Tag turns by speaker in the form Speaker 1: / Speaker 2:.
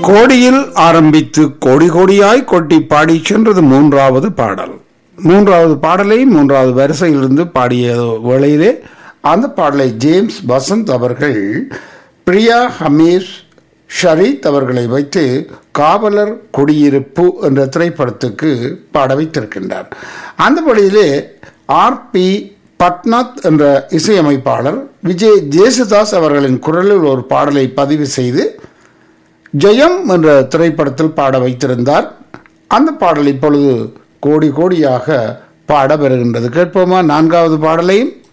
Speaker 1: கோடியில் ஆரம்பித்து கோடி கோடியாய் கொட்டி பாடி சென்றது மூன்றாவது பாடல் மூன்றாவது பாடலை மூன்றாவது வரிசையிலிருந்து பாடிய வேளையிலே அந்த பாடலை ஜேம்ஸ் வசந்த் அவர்கள் பிரியா ஹமீஸ் ஷரீத் அவர்களை வைத்து காவலர் குடியிருப்பு என்ற திரைப்படத்துக்கு பாட வைத்திருக்கின்றார் அந்த வழியிலே ஆர் பி பட்நாத் என்ற இசையமைப்பாளர் விஜய் ஜேசுதாஸ் அவர்களின் குரலில் ஒரு பாடலை பதிவு செய்து ஜெயம் என்ற திரைப்படத்தில் பாட வைத்திருந்தார் அந்த பாடல் இப்பொழுது கோடி கோடியாக பாட வருகின்றது கேட்போமா நான்காவது பாடலையும்